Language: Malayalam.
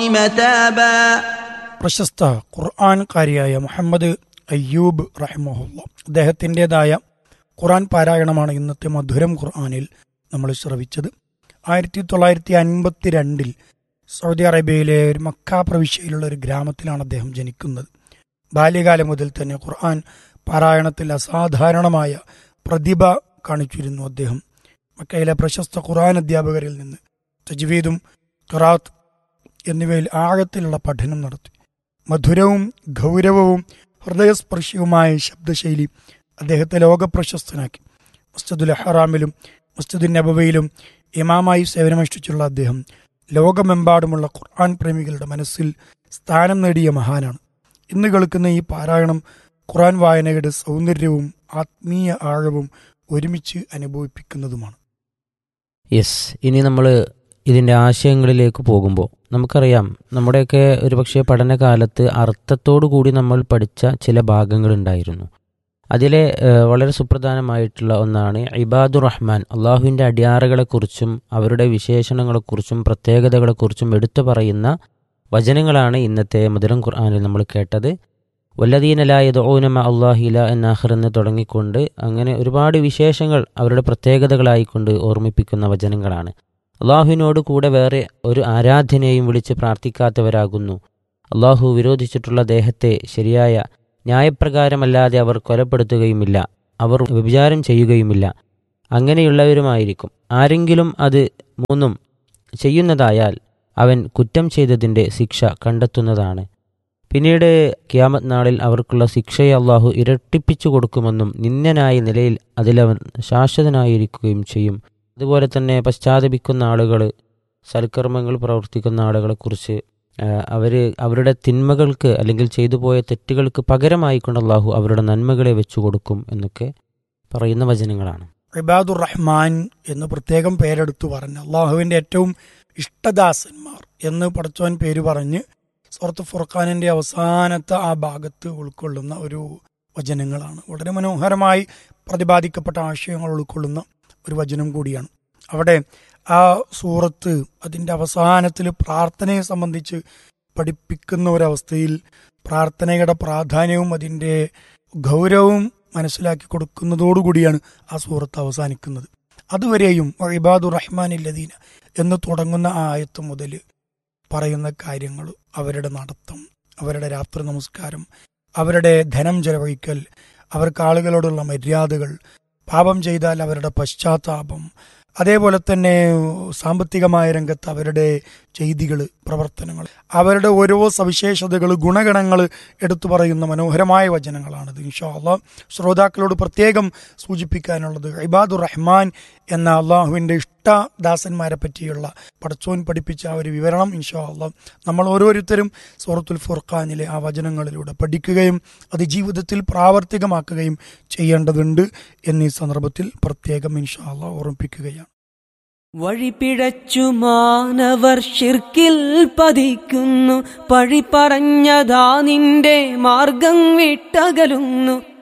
متابا പ്രശസ്ത ഖുർആൻകാരിയായ മുഹമ്മദ് അയ്യൂബ് റഹിമഹുല്ല അദ്ദേഹത്തിൻ്റെതായ ഖുർആൻ പാരായണമാണ് ഇന്നത്തെ മധുരം ഖുർആനിൽ നമ്മൾ ശ്രവിച്ചത് ആയിരത്തി തൊള്ളായിരത്തി അൻപത്തി രണ്ടിൽ സൗദി അറേബ്യയിലെ ഒരു മക്ക പ്രവിശ്യയിലുള്ള ഒരു ഗ്രാമത്തിലാണ് അദ്ദേഹം ജനിക്കുന്നത് ബാല്യകാലം മുതൽ തന്നെ ഖുർആൻ പാരായണത്തിൽ അസാധാരണമായ പ്രതിഭ കാണിച്ചിരുന്നു അദ്ദേഹം മക്കയിലെ പ്രശസ്ത ഖുർആൻ അധ്യാപകരിൽ നിന്ന് തജ്വീദും ഖിറാത്ത് എന്നിവയിൽ ആഴത്തിലുള്ള പഠനം നടത്തി മധുരവും ഗൗരവവും ഹൃദയസ്പർശിയുമായ ശബ്ദശൈലി അദ്ദേഹത്തെ ലോകപ്രശസ്തനാക്കി മസ്ജിദുൽ ഹറാമിലും മസ്ജിദുൽ നബവയിലും ഇമാമായി സേവനമനുഷ്ഠിച്ചുള്ള അദ്ദേഹം ലോകമെമ്പാടുമുള്ള ഖുർആൻ പ്രേമികളുടെ മനസ്സിൽ സ്ഥാനം നേടിയ മഹാനാണ് ഇന്ന് കേൾക്കുന്ന ഈ പാരായണം ഖുർആൻ വായനയുടെ സൗന്ദര്യവും ആത്മീയ ആഴവും ഒരുമിച്ച് അനുഭവിപ്പിക്കുന്നതുമാണ് യെസ് ഇനി നമ്മൾ ഇതിൻ്റെ ആശയങ്ങളിലേക്ക് പോകുമ്പോൾ നമുക്കറിയാം നമ്മുടെയൊക്കെ ഒരുപക്ഷെ പഠനകാലത്ത് അർത്ഥത്തോടു കൂടി നമ്മൾ പഠിച്ച ചില ഭാഗങ്ങളുണ്ടായിരുന്നു അതിലെ ഏഹ്, വളരെ സുപ്രധാനമായിട്ടുള്ള ഒന്നാണ് ഇബാദുർ റഹ്മാൻ അള്ളാഹുവിൻ്റെ അടിയാറകളെക്കുറിച്ചും അവരുടെ വിശേഷണങ്ങളെക്കുറിച്ചും പ്രത്യേകതകളെക്കുറിച്ചും എടുത്തു പറയുന്ന വചനങ്ങളാണ് ഇന്നത്തെ മധുരം ഖുർആാനിൽ നമ്മൾ കേട്ടത് വല്ലദീനലായത് ഓനമ അള്ളാഹില എന്നാഹർ എന്ന് തുടങ്ങിക്കൊണ്ട് അങ്ങനെ ഒരുപാട് വിശേഷങ്ങൾ അവരുടെ പ്രത്യേകതകളായിക്കൊണ്ട് ഓർമ്മിപ്പിക്കുന്ന വചനങ്ങളാണ് അള്ളാഹുവിനോട് കൂടെ വേറെ ഒരു ആരാധനയെയും വിളിച്ച് പ്രാർത്ഥിക്കാത്തവരാകുന്നു അള്ളാഹു വിരോധിച്ചിട്ടുള്ള ദേഹത്തെ ശരിയായ ന്യായപ്രകാരമല്ലാതെ അവർ കൊലപ്പെടുത്തുകയുമില്ല അവർ വ്യഭിചാരം ചെയ്യുകയുമില്ല അങ്ങനെയുള്ളവരുമായിരിക്കും ആരെങ്കിലും അത് മൂന്നും ചെയ്യുന്നതായാൽ അവൻ കുറ്റം ചെയ്തതിൻ്റെ ശിക്ഷ കണ്ടെത്തുന്നതാണ് പിന്നീട് ക്യാമത് നാളിൽ അവർക്കുള്ള ശിക്ഷയെ അള്ളാഹു ഇരട്ടിപ്പിച്ചു കൊടുക്കുമെന്നും നിന്ദനായ നിലയിൽ അതിലവൻ ശാശ്വതനായിരിക്കുകയും ചെയ്യും അതുപോലെ തന്നെ പശ്ചാത്തപിക്കുന്ന ആളുകൾ സൽക്കർമ്മങ്ങൾ പ്രവർത്തിക്കുന്ന ആളുകളെക്കുറിച്ച് അവർ അവരുടെ തിന്മകൾക്ക് അല്ലെങ്കിൽ ചെയ്തു പോയ തെറ്റുകൾക്ക് പകരമായിക്കൊണ്ട് അള്ളാഹു അവരുടെ നന്മകളെ വെച്ചു കൊടുക്കും എന്നൊക്കെ പറയുന്ന വചനങ്ങളാണ് ഇബാദുർ റഹ്മാൻ എന്ന് പ്രത്യേകം പേരെടുത്തു പറഞ്ഞ് അള്ളാഹുവിന്റെ ഏറ്റവും ഇഷ്ടദാസന്മാർ എന്ന് പടച്ചോൻ പേര് പറഞ്ഞ് സുഹൃത്ത് ഫുർഖാനിന്റെ അവസാനത്തെ ആ ഭാഗത്ത് ഉൾക്കൊള്ളുന്ന ഒരു വചനങ്ങളാണ് വളരെ മനോഹരമായി പ്രതിപാദിക്കപ്പെട്ട ആശയങ്ങൾ ഉൾക്കൊള്ളുന്ന ഒരു വചനം കൂടിയാണ് അവിടെ ആ സൂറത്ത് അതിൻ്റെ അവസാനത്തിൽ പ്രാർത്ഥനയെ സംബന്ധിച്ച് പഠിപ്പിക്കുന്ന ഒരവസ്ഥയിൽ പ്രാർത്ഥനയുടെ പ്രാധാന്യവും അതിൻ്റെ ഗൗരവവും മനസ്സിലാക്കി കൊടുക്കുന്നതോടുകൂടിയാണ് ആ സൂറത്ത് അവസാനിക്കുന്നത് അതുവരെയും ഇബാദു റഹ്മാൻ ഇല്ലദീന എന്ന് തുടങ്ങുന്ന ആ ആയത്ത് മുതൽ പറയുന്ന കാര്യങ്ങൾ അവരുടെ നടത്തം അവരുടെ രാത്രി നമസ്കാരം അവരുടെ ധനം ചെലവഴിക്കൽ അവർക്ക് ആളുകളോടുള്ള മര്യാദകൾ പാപം ചെയ്താൽ അവരുടെ പശ്ചാത്താപം അതേപോലെ തന്നെ സാമ്പത്തികമായ രംഗത്ത് അവരുടെ ചെയ്തികൾ പ്രവർത്തനങ്ങൾ അവരുടെ ഓരോ സവിശേഷതകൾ ഗുണഗണങ്ങൾ എടുത്തു പറയുന്ന മനോഹരമായ വചനങ്ങളാണിത് ഇൻഷാ അള്ളാഹ് ശ്രോതാക്കളോട് പ്രത്യേകം സൂചിപ്പിക്കാനുള്ളത് ഇബാദുർ റഹ്മാൻ എന്ന അള്ളാഹുവിൻ്റെ ഇഷ്ടദാസന്മാരെ പറ്റിയുള്ള പടച്ചോൻ പഠിപ്പിച്ച ആ ഒരു വിവരണം ഇൻഷാ അള്ളാഹ് നമ്മൾ ഓരോരുത്തരും സൂറത്തുൽ ഫുർഖാനിലെ ആ വചനങ്ങളിലൂടെ പഠിക്കുകയും അത് ജീവിതത്തിൽ പ്രാവർത്തികമാക്കുകയും ചെയ്യേണ്ടതുണ്ട് എന്നീ സന്ദർഭത്തിൽ പ്രത്യേകം ഇൻഷാ അള്ളാഹ് ഓർമ്മിപ്പിക്കുകയാണ് വഴിപിഴച്ചു മാനവർ ഷിർക്കിൽ പതിക്കുന്നു പഴി പറഞ്ഞതാ നിന്റെ മാർഗം വിട്ടകലുന്നു